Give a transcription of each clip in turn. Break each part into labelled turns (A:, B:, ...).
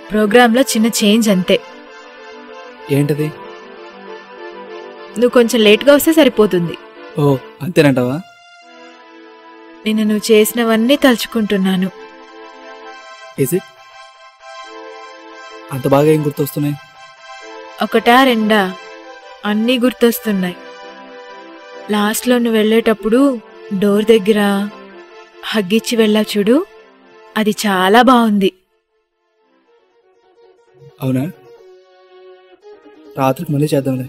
A: ప్రోగ్రాంలో చిన్న చేంజ్ అంతే
B: ఏంటది
A: నువ్వు కొంచెం లేట్గా వస్తే సరిపోతుంది
B: ఓ అంతేనంటావా
A: నిన్ను నువ్వు చేసినవన్నీ తలుచుకుంటున్నాను
B: ఇజ్ ఇట్ అంత బాగా ఏం గుర్తొస్తున్నాయి
A: ఒకటా రెండా అన్నీ గుర్తొస్తున్నాయి లాస్ట్లో నువ్వు వెళ్ళేటప్పుడు డోర్ దగ్గర హగ్గిచ్చి వెళ్ళా చూడు అది చాలా బాగుంది
B: అవునా రాత్రికి మళ్ళీ చేద్దాంలే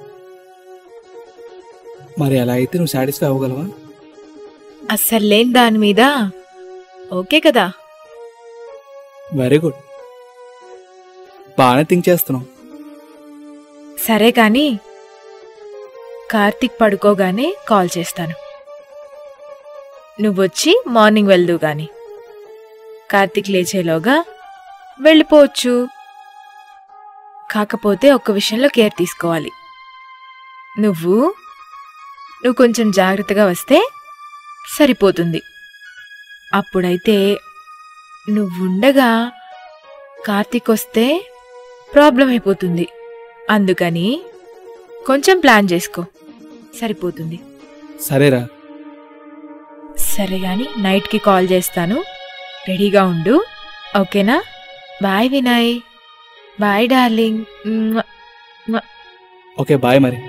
B: మరి అలా అయితే నువ్వు సాటిస్ఫై అవ్వగలవా
A: అస్సలు లేని దాని మీద ఓకే కదా
B: వెరీ గుడ్ బాగానే థింక్ చేస్తున్నావు
A: సరే కానీ కార్తీక్ పడుకోగానే కాల్ చేస్తాను నువ్వొచ్చి మార్నింగ్ వెళ్దు గాని కార్తీక్ లేచేలోగా వెళ్ళిపోవచ్చు కాకపోతే ఒక్క విషయంలో కేర్ తీసుకోవాలి నువ్వు నువ్వు కొంచెం జాగ్రత్తగా వస్తే సరిపోతుంది అప్పుడైతే నువ్వుండగా కార్తీక్ వస్తే ప్రాబ్లం అయిపోతుంది అందుకని కొంచెం ప్లాన్ చేసుకో సరిపోతుంది
B: సరేరా
A: సరే గాని నైట్కి కాల్ చేస్తాను రెడీగా ఉండు ఓకేనా bye Vinay bye darling hmm.
B: Okay bye మరి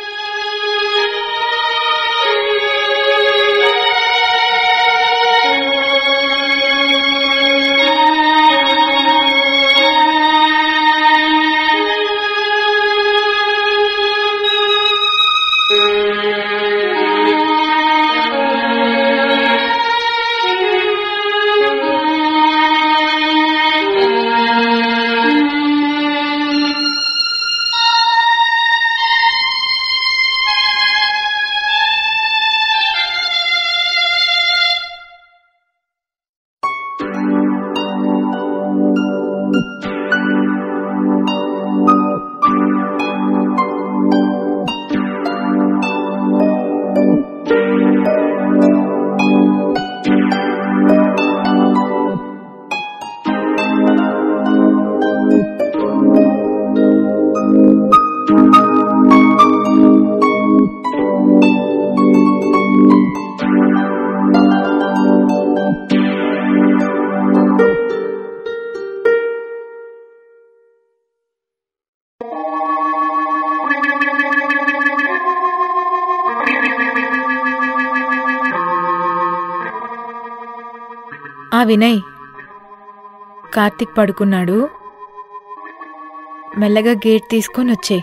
A: ఆ వినయ్ కార్తీక్ పడుకున్నాడు మెల్లగా గేట్ తీసుకొని వచ్చే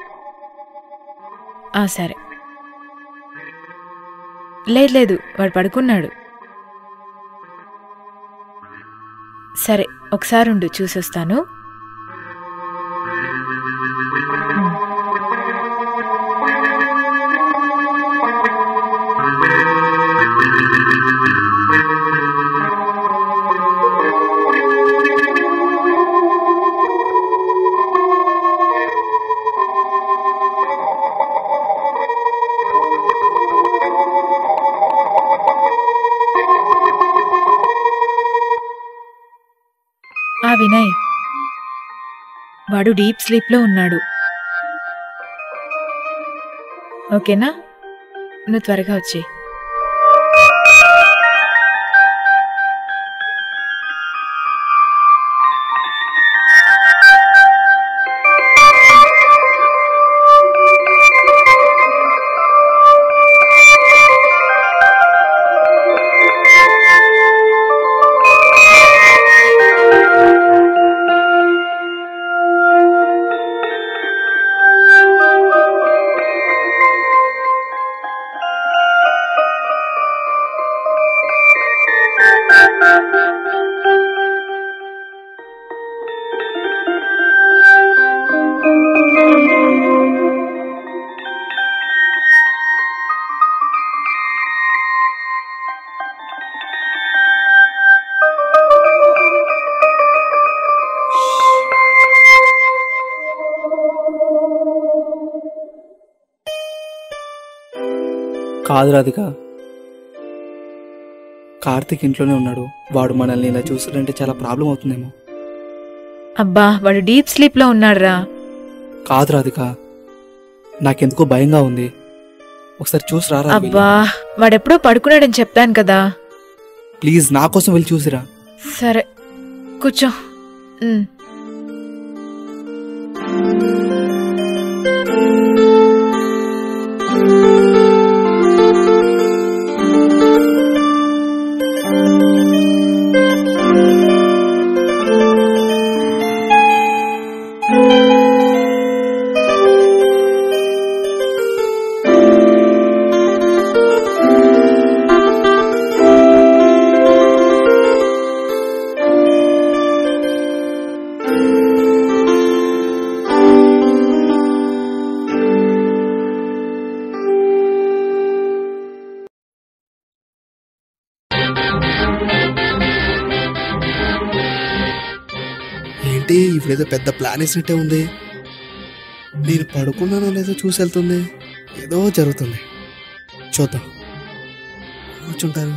A: ఆ సరే లేదు లేదు వాడు పడుకున్నాడు సరే ఒకసారి ఉండు చూసొస్తాను ఉమ్. ఆ వినయ్ వాడు డీప్ స్లీప్లో ఉన్నాడు ఓకేనా నువ్వు త్వరగా వచ్చేయి
B: కాదు రాధిక కార్తిక్ ఇంట్లోనే ఉన్నాడు వాడు మనల్ని ఇలా చూసాడంటే చాలా ప్రాబ్లం అవుతుందేమో
A: అబ్బా వాడు డీప్ స్లీప్ లో ఉన్నాడురా
B: కాదు రాధిక నాకెందుకో భయంగా ఉంది ఒకసారి చూసి రారా వెళ్ళి.
A: అబ్బా వాడెప్పుడో పడుకున్నాడని చెప్పాను కదా
B: ప్లీజ్ నా కోసం వెళ్ళి చూసిరా
A: సరే కూర్చో ఉమ్.
C: ఏంటి ఇప్పుడేదో పెద్ద ప్లాన్ వేసినట్టే ఉంది నేను పడుకున్నానో లేదో చూసి వెళ్తుంది ఏదో జరుగుతుంది చూద్దాం కూర్చుంటారు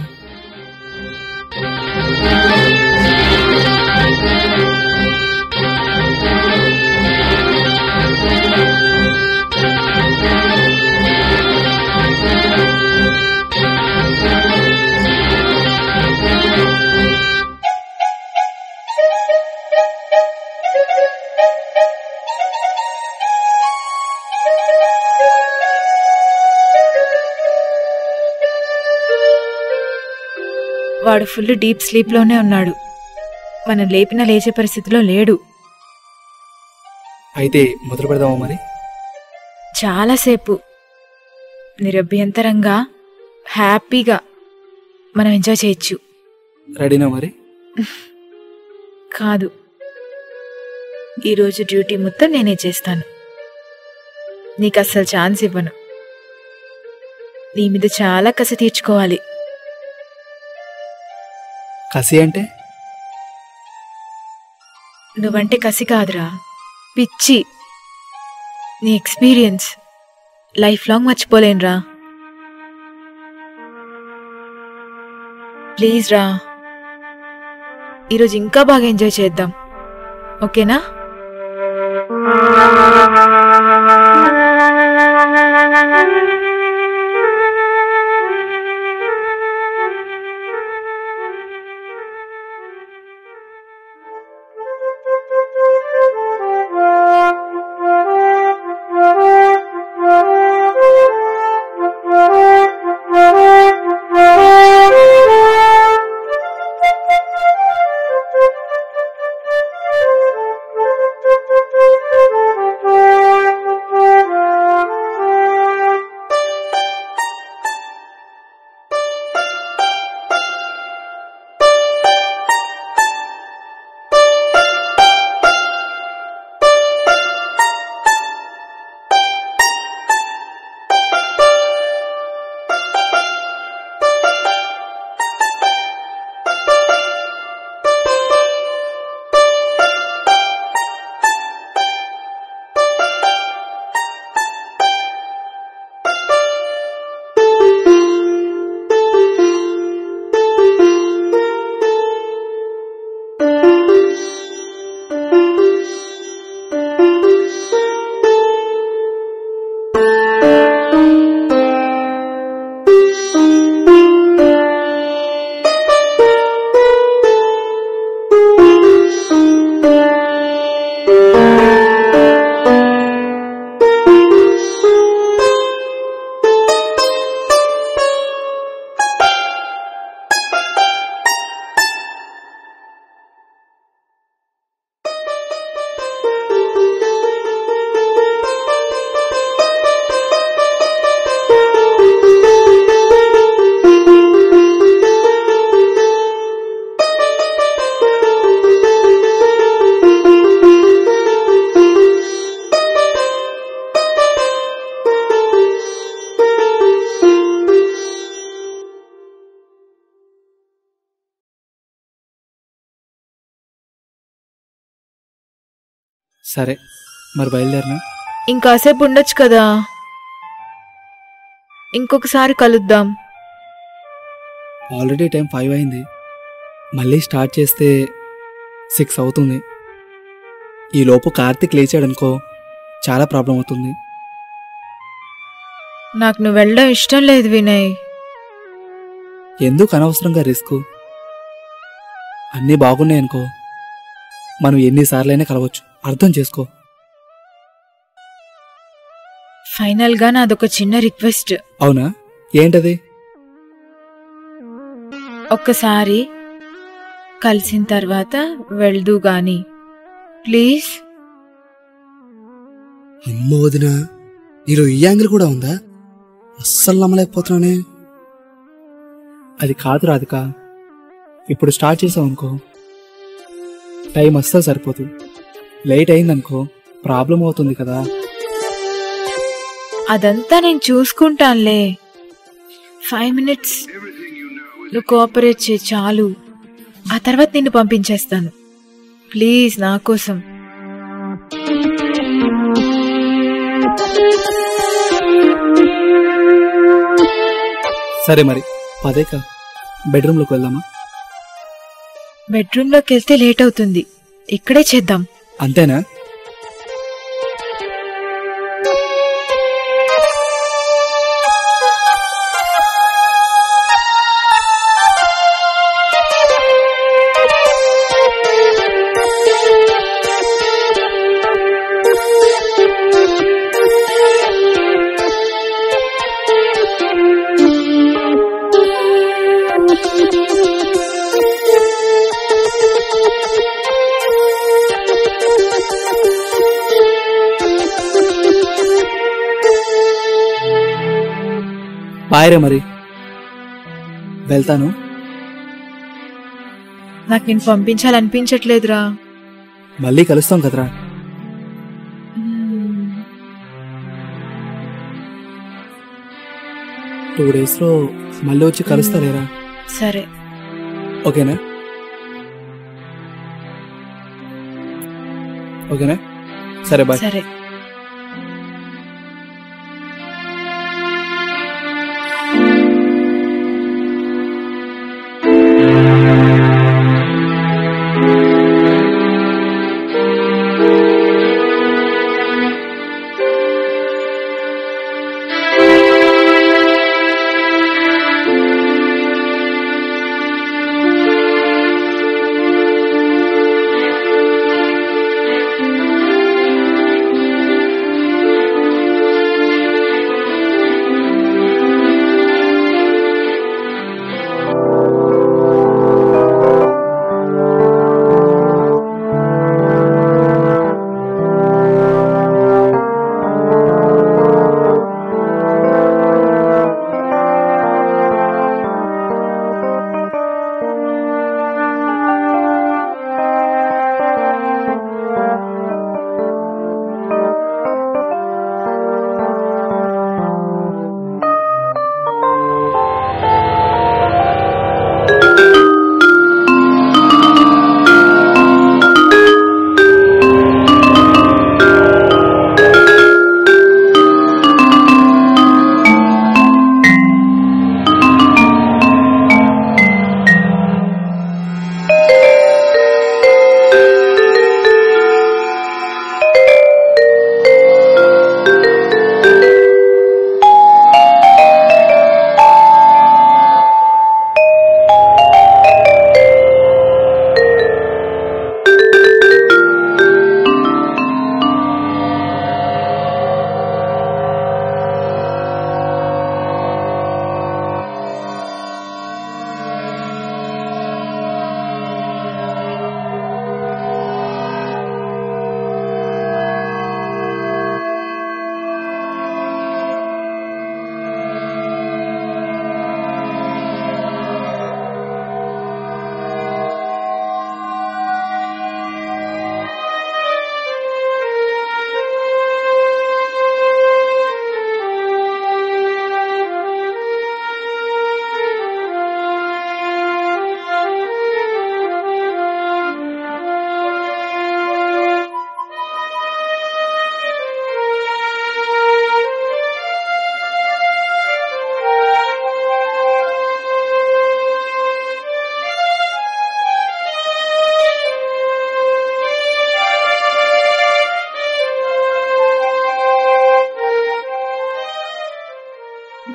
A: వాడు ఫుల్ డీప్ స్లీప్ లోనే ఉన్నాడు మనం లేపినా లేచే పరిస్థితిలో లేడు
B: అయితే మొదలు పెడదామా మరి
A: చాలాసేపు నిరభ్యంతరంగా హ్యాపీగా మనం ఎంజాయ్ చేయొచ్చు
B: రెడీనా మరి
A: కాదు ఈరోజు డ్యూటీ మొత్తం నేనే చేస్తాను నీకు అస్సలు ఛాన్స్ ఇవ్వను నీ మీద చాలా కసి తీర్చుకోవాలి
B: కసి అంటే
A: నువ్వంటే కసి కాదురా పిచ్చి నీ ఎక్స్పీరియన్స్ లైఫ్ లాంగ్ మర్చిపోలేనురా ప్లీజ్ రా ఈరోజు ఇంకా బాగా ఎంజాయ్ చేద్దాం ఓకేనా
B: సరే మరి బయలుదేరినా
A: ఇంకాసేపు ఉండొచ్చు కదా ఇంకొకసారి కలుద్దాం
B: ఆల్రెడీ టైం ఫైవ్ అయింది మళ్ళీ స్టార్ట్ చేస్తే సిక్స్ అవుతుంది ఈ లోపు కార్తీక్ లేచాడనుకో చాలా ప్రాబ్లం అవుతుంది
A: నాకు నువ్వు వెళ్ళడం ఇష్టం లేదు వినయ్
B: ఎందుకు అనవసరంగా రిస్క్ అన్నీ బాగున్నాయనుకో మనం ఎన్నిసార్లైనా కలవచ్చు అర్థం చేసుకో
A: ఫైనల్గా నాదొక చిన్న రిక్వెస్ట్
B: అవునా ఏంటది
A: ఒక్కసారి కలిసిన తర్వాత వెళ్దు గాని ప్లీజ్
C: అమ్మ వదిన నీలో ఈ యాంగిల్ కూడా ఉందా అస్సలు నమ్మలేకపోతున్నానే
B: అది కాదు రాధిక ఇప్పుడు స్టార్ట్ చేసావు అనుకో టైం అస్సలు సరిపోదు లేట్ అయిందనుకో ప్రాబ్లం అవుతుంది కదా
A: అదంతా నేను చూసుకుంటానులే ఫైవ్ మినిట్స్ నువ్వు కోఆపరేట్ చేయి చాలు ఆ తర్వాత నిన్ను పంపించేస్తాను ప్లీజ్ నా కోసం
B: సరే మరి పదేక బెడ్రూమ్లోకి వెళ్దామా
A: బెడ్రూమ్లోకి వెళ్తే లేట్ అవుతుంది ఇక్కడే చేద్దాం
B: అంతేనా బాయ్ రే మరి వెళ్తాను
A: నాకు నేను పంపించాలనిపించట్లేదురా
B: మళ్ళీ కలుస్తాం కదరా
A: మ్మ్.
B: టూ డేస్లో మళ్ళీ వచ్చి కలుస్తారేరా
A: సరే
B: ఓకేనా ఓకేనా సరే బాయ్
A: సరే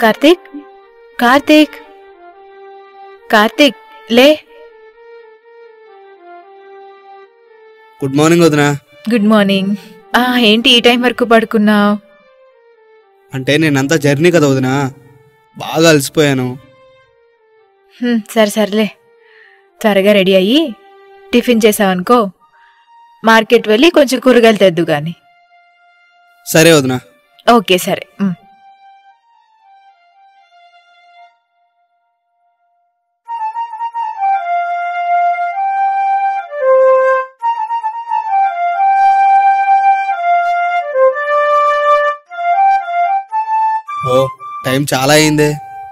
A: కార్తీక్ కార్తీక్ కార్తీక్ లే
C: గుడ్ మార్నింగ్ వదినా
A: గుడ్ మార్నింగ్ ఆ ఏంటి ఈ టైం వరకు పడుకున్నావు
C: అంటే నేనంతా జర్నీ కదా వదినా బాగా అలసిపోయాను
A: సరే సర్లే త్వరగా రెడీ అయ్యి టిఫిన్ చేసావనుకో మార్కెట్ వెళ్ళి కొంచెం కూరగాయలు తెద్దు గాని
C: సరే వదినా
A: ఓకే సరే ఉమ్.
C: ఓ టైం చాలా అయిందే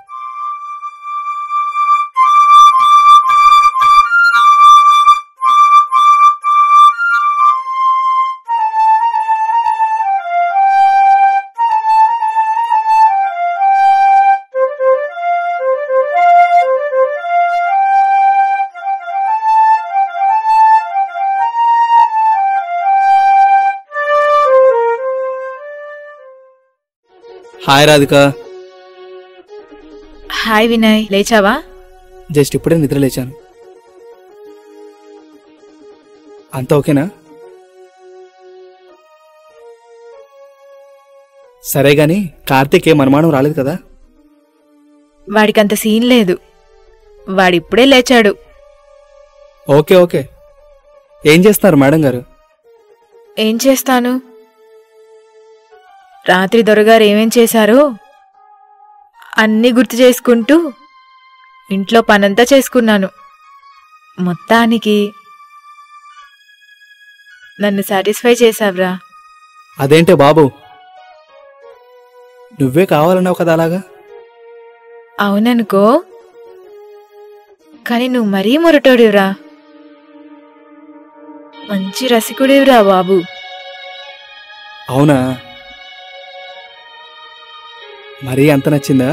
B: హాయ్ రాధిక
A: హాయ్ వినయ్ లేచావా
B: జస్ట్ ఇప్పుడే నిద్ర లేచాను అంతా ఓకేనా సరే గాని కార్తీక్ ఏం అనుమానం రాలేదు కదా
A: వాడికంత సీన్ లేదు వాడిప్పుడే లేచాడు
B: ఓకే ఓకే ఏం చేస్తున్నారు మేడం గారు
A: ఏం చేస్తాను రాత్రి దొరగారు ఏమేం చేశారో అన్నీ గుర్తు చేసుకుంటూ ఇంట్లో పనంతా చేసుకున్నాను మొత్తానికి నన్ను సాటిస్ఫై చేశావ్రా
B: అదేంటే బాబు నువ్వే కావాలన్నావు కదా అలాగా
A: అవుననుకో కానీ నువ్వు మరీ మొరటోడివిరా మంచి రసికుడివిరా బాబు
B: అవునా మరీ అంత నచ్చిందా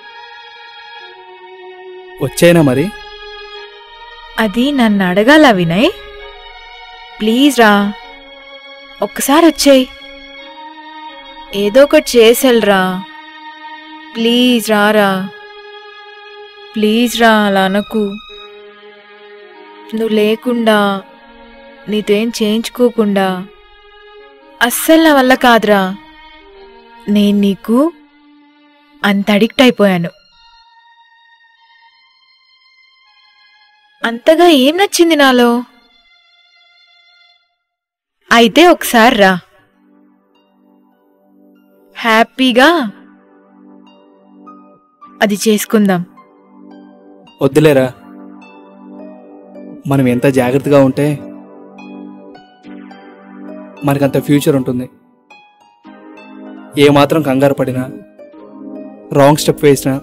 B: వచ్చేనా మరి
A: అది నన్ను అడగాల వినయ్ ప్లీజ్ రా ఒక్కసారి వచ్చేయ్ ఏదో ఒకటి చేసెళ్ళరా ప్లీజ్ రారా ప్లీజ్ రా అలా అనకు నువ్వు లేకుండా నీతో ఏం చేయించుకోకుండా అస్సలు నా వల్ల కాదురా నేను నీకు అంత అడిక్ట్ అయిపోయాను అంతగా ఏం నచ్చింది నాలో అయితే ఒకసారి రా హ్యాపీగా అది చేసుకుందాం
B: వద్దులేరా మనం ఎంత జాగ్రత్తగా ఉంటే మనకంత ఫ్యూచర్ ఉంటుంది ఏమాత్రం కంగారు పడినా రాంగ్ స్టెప్ వేసినా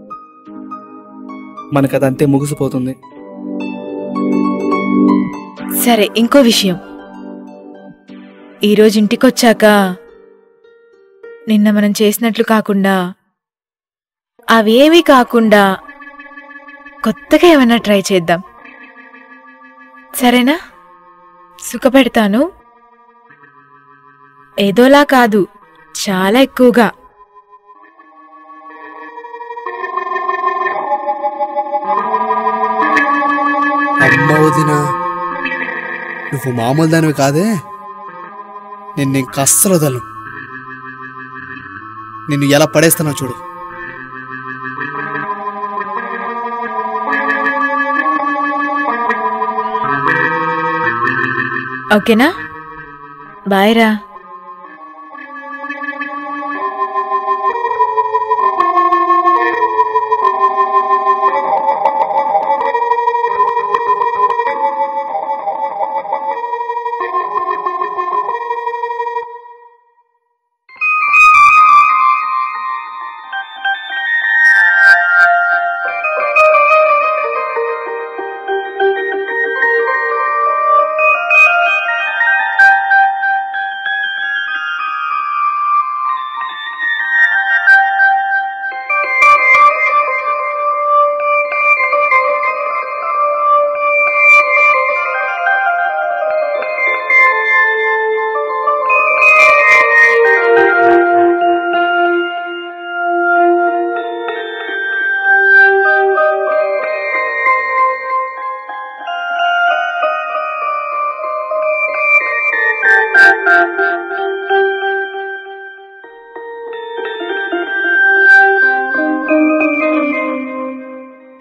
B: మనకు అదంతే ముగిసిపోతుంది
A: సరే ఇంకో విషయం ఈరోజు ఇంటికొచ్చాక నిన్న మనం చేసినట్లు కాకుండా అవేమీ కాకుండా కొత్తగా ఏమైనా ట్రై చేద్దాం సరేనా సుఖపెడతాను ఏదోలా కాదు చాలా ఎక్కువగా
C: అమ్మ వదినా నువ్వు మామూలు దానివి కాదే నేను ఇంక అస్సలు వదలను నిన్ను ఎలా పడేస్తానో చూడు
A: ఓకేనా బాయ్ రా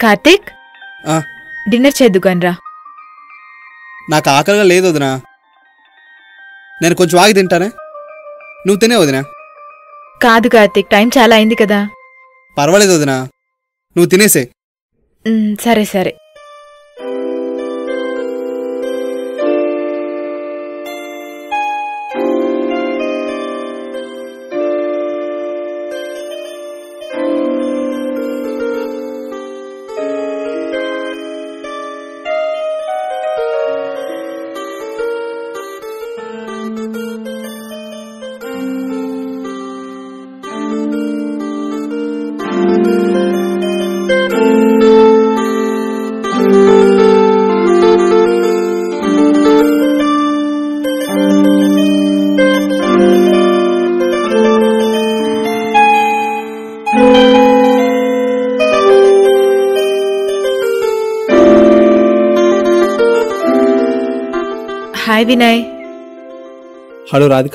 A: కార్తీక్
C: ఆ,
A: డిన్నర్ చేద్దుగాని రా
C: నాకు ఆకలిగా లేదు వదినా నేను కొంచెం ఆగి తింటానే నువ్వు తినే వదినా
A: కాదు కార్తీక్ టైం చాలా అయింది కదా
C: పర్వాలేదు వదినా నువ్వు తినేసే
A: మ్, సరే సరే హాయ్ వినయ్
B: హలో రాధిక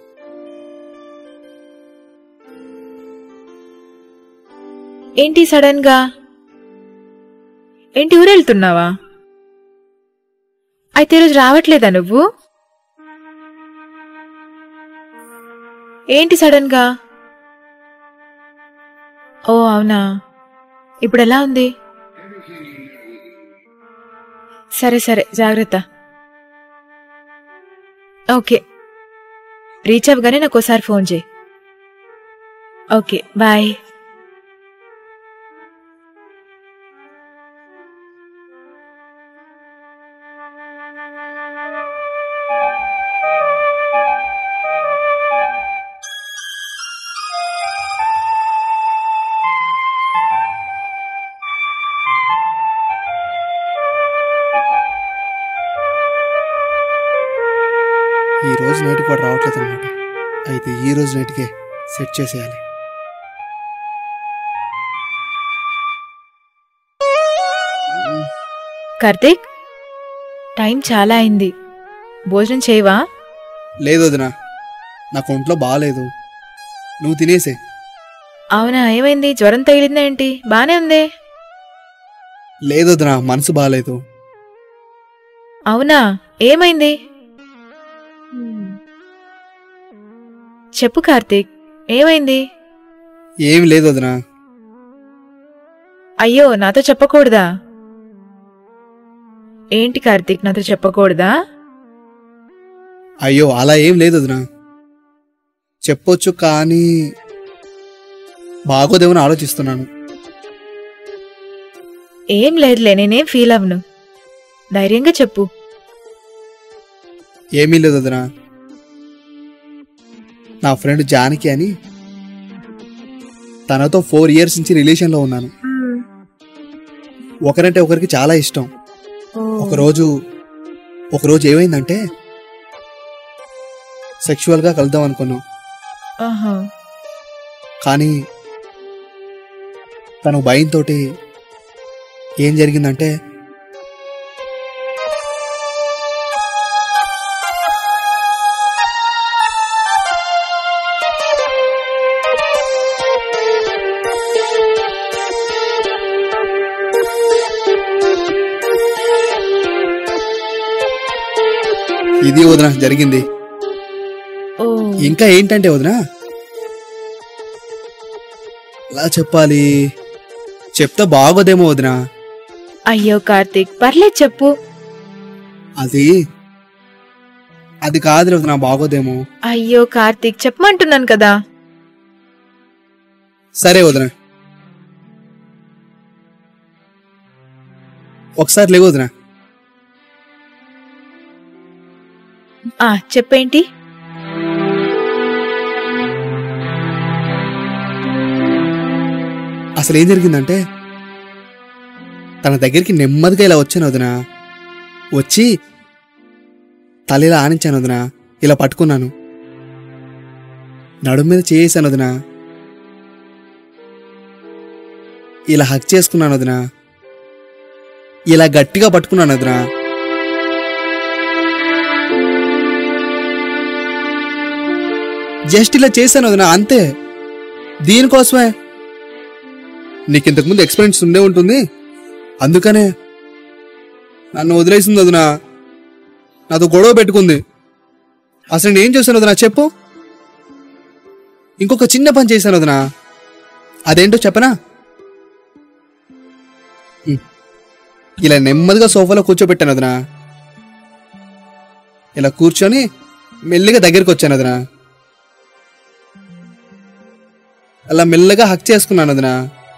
A: ఏంటి సడన్ గా ఏంటి ఊరెళ్తున్నావా అయితే ఈరోజు రావట్లేదా నువ్వు ఏంటి సడన్ గా ఓ అవునా ఇప్పుడు ఎలా ఉంది సరే సరే జాగ్రత్త ఓకే రీచ్ అవ్వగానే నాకు ఒకసారి ఫోన్ చేయి ఓకే బాయ్
C: ఈ రోజు నైట్కి వాడు రావట్లేదు అనమాట అయితే ఈ రోజు నైట్కే సెట్ చేసేయాలి
A: కార్తీక్ టైం చాలా అయింది భోజనం చేయవా
C: లేదు వదినా నాకు ఒంట్లో బాగాలేదు నువ్వు తినేసే
A: అవునా ఏమైంది జ్వరం తగిలిందా ఏంటి బానే ఉంది
C: లేదు వదినా మనసు బాగాలేదు
A: అవునా ఏమైంది చెప్పు కార్తీక్ ఏమైంది
C: ఏం లేదు వదినా
A: అయ్యో నాతో చెప్పకూడదా ఏంటి కార్తీక్ నాతో చెప్పకూడదా
C: అయ్యో అలా ఏం లేదు వదినా చెప్పొచ్చు కానీ బాగోదేమని ఆలోచిస్తున్నాను
A: ఏం లేదులే నేనేం ఫీల్ అవ్వను ధైర్యంగా చెప్పు
C: ఏమీ లేదు వదినా నా ఫ్రెండ్ జానకి అని తనతో ఫోర్ ఇయర్స్ నుంచి రిలేషన్లో ఉన్నాను ఒకరంటే ఒకరికి చాలా ఇష్టం ఒకరోజు ఒకరోజు ఏమైందంటే సెక్షువల్గా కలుద్దాం అనుకున్నాం
A: ఆహా.
C: కానీ తను భయంతో ఏం జరిగిందంటే ఇది వదిన జరిగింది
A: ఓ
C: ఇంకా ఏంటంటే వదినా ఎలా చెప్పాలి చెప్తే బాగోదేమో వదినా
A: అయ్యో కార్తీక్ పర్లేదు చెప్పు
C: అది అది కాదు వదినా బాగోదేమో
A: అయ్యో కార్తీక్ చెప్పమంటున్నాను కదా
C: సరే వదిన ఒకసారి లేవు వదినా
A: ఆ చెప్పేంటి
C: అసలు ఏం జరిగిందంటే తన దగ్గరికి నెమ్మదిగా ఇలా వచ్చాను వదిన వచ్చి తల ఇలా ఆనించాను వదిన ఇలా పట్టుకున్నాను నడుము మీద చేసాను వదిన ఇలా హక్ చేసుకున్నాను వదిన ఇలా గట్టిగా పట్టుకున్నాను వదిన జస్ట్ ఇలా చేశాను వదిన అంతే దీనికోసమే నీకు ఇంతకుముందు ఎక్స్పీరియన్స్ ఉండే ఉంటుంది అందుకనే నన్ను వదిలేసింది వదినా నాతో గొడవ పెట్టుకుంది అసలు నేను ఏం చేశాను వదినా చెప్పు ఇంకొక చిన్న పని చేశాను వదినా అదేంటో చెప్పనా ఉమ్. ఇలా నెమ్మదిగా సోఫాలో కూర్చోబెట్టాను వదినా ఇలా కూర్చొని మెల్లిగా దగ్గరికి వచ్చాను వదినా అలా మెల్లగా హక్ చేసుకున్నాను వదినా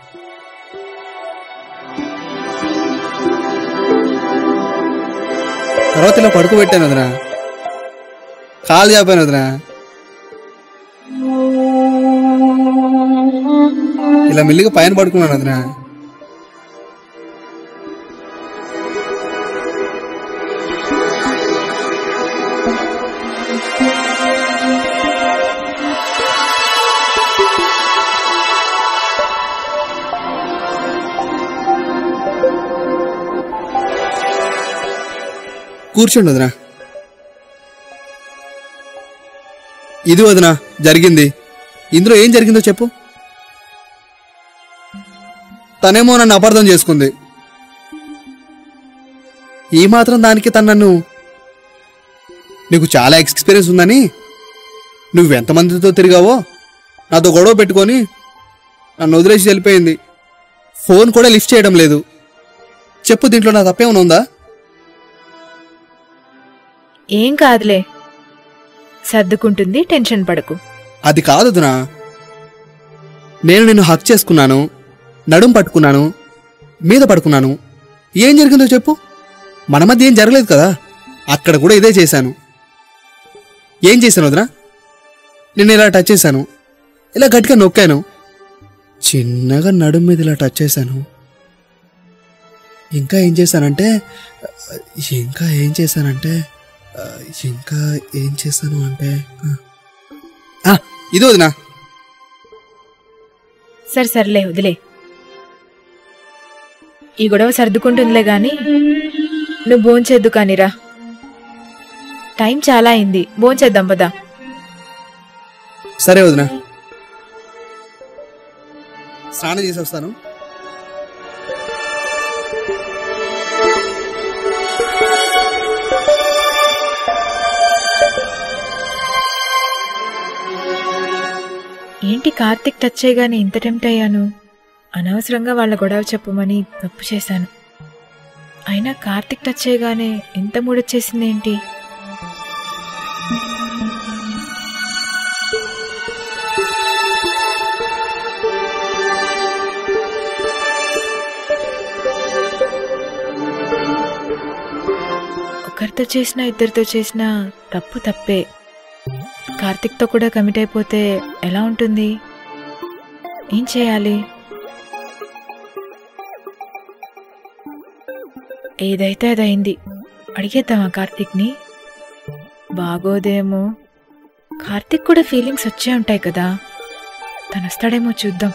C: తర్వాత ఇలా పడుకోబెట్టాను వదినా కాలు చాపాను వదినా ఇలా మెల్లిగా పైన పడుకున్నాను వదినా కూర్చోండి వదినా ఇది వదినా జరిగింది ఇందులో ఏం జరిగిందో చెప్పు తనేమో నన్ను అపార్థం చేసుకుంది ఈ మాత్రం దానికి తను నన్ను నీకు చాలా ఎక్స్పీరియన్స్ ఉందని నువ్వెంతమందితో తిరిగావో నాతో గొడవ పెట్టుకొని నన్ను వదిలేసి వెళ్ళిపోయింది ఫోన్ కూడా లిఫ్ట్ చేయడం లేదు చెప్పు దీంట్లో నా తప్పేమైనా ఉందా
A: ఏం కాదులే సర్దుకుంటుంది టెన్షన్ పడకు
C: అది కాదు వదినా నేను నిన్ను హక్ చేసుకున్నాను నడుం పట్టుకున్నాను మీద పడుకున్నాను ఏం జరిగిందో చెప్పు మన మధ్య ఏం జరగలేదు కదా అక్కడ కూడా ఇదే చేశాను ఏం చేశాను వదినా నిన్ను ఇలా టచ్ చేశాను ఇలా గట్టిగా నొక్కాను చిన్నగా నడుం మీద ఇలా టచ్ చేశాను ఇంకా ఏం చేశానంటే ఇంకా ఏం చేశానంటే ఆ, ఇంకా ఏం చేశాను అంటే ఆ. ఆ, ఇది వదినా
A: సరే సర్లే వదిలే ఈ గొడవ సర్దుకుంటుందిలే గాని నువ్వు భోంచేద్దు కానిరా టైం చాలా అయింది భోంచేద్దాం పదా
C: సరే వదినా స్నానం చేసి వస్తాను
A: ఏంటి కార్తిక్ టచ్ చేయగానే ఇంత టెంప్ట్ అయ్యాను అనవసరంగా వాళ్ళ గొడవ చెప్పమని తప్పు చేశాను అయినా కార్తిక్ టచ్ చేయగానే ఇంత మూడొచ్చేసింది ఏంటి ఒకరితో చేసినా ఇద్దరితో చేసినా తప్పు తప్పే కార్తిక్తో కూడా కమిట్ అయిపోతే ఎలా ఉంటుంది ఏం చేయాలి ఏదైతే అదైంది అడిగేద్దామా కార్తిక్ని బాగోదేమో కార్తిక్ కూడా ఫీలింగ్స్ వచ్చే ఉంటాయి కదా తను వస్తాడేమో చూద్దాం